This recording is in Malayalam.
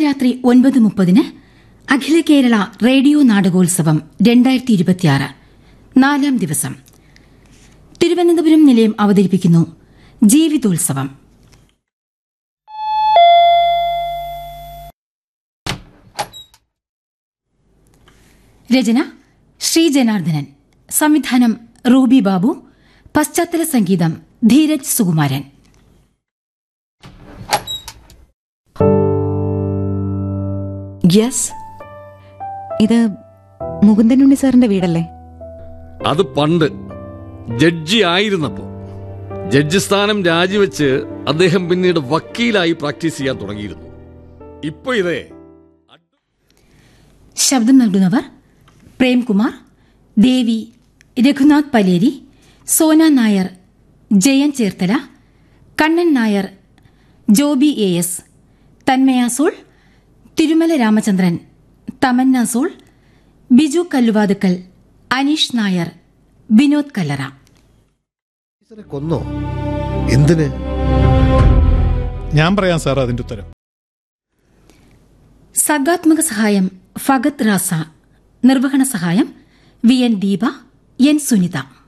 രാത്രി ഒൻപത് മുപ്പതിന് അഖില കേരള റേഡിയോ നാടകോത്സവം രണ്ടായിരത്തി ഇരുപത്തിയാറ് നാലാം ദിവസം തിരുവനന്തപുരം നിലയം അവതരിപ്പിക്കുന്നു ജീവിതോത്സവം രചന ശ്രീ ജനാർദ്ദനൻ സംവിധാനം റൂബി ബാബു പശ്ചാത്തല സംഗീതം ധീരജ് സുകുമാരൻ യെസ് ഇത് മുകുന്ദൻ ഉണ്ണി സാറിന്റെ വീടല്ലേ അത് പണ്ട് ജഡ്ജി ആയിരുന്നപ്പോ ജഡ്ജി സ്ഥാനം രാജിവെച്ച് അദ്ദേഹം പിന്നീട് വക്കീലായി പ്രാക്ടീസ് ചെയ്യാൻ തുടങ്ങിയിരുന്നു ഇപ്പൊ ഇതേ ശബ്ദം നൽകുന്നവർ പ്രേംകുമാർ ദേവി രഘുനാഥ് പലേരി സോന നായർ ജയൻ ചേർത്തല കണ്ണൻ നായർ ജോബി എ എസ് തന്മയ സോൾ തിരുമല രാമചന്ദ്രൻ തമന്ന സോൾ ബിജു കല്ലുവാതുക്കൽ അനീഷ് നായർ വിനോദ് കല്ലറ ടീച്ചറെ കൊന്നോ എന്തിന് ഞാൻ പറയാം സാർ അതിന്റെ ഉത്തരം സർഗാത്മക സഹായം ഫഗത് റാസ നിർവഹണ സഹായം V N Deepa N Sunitha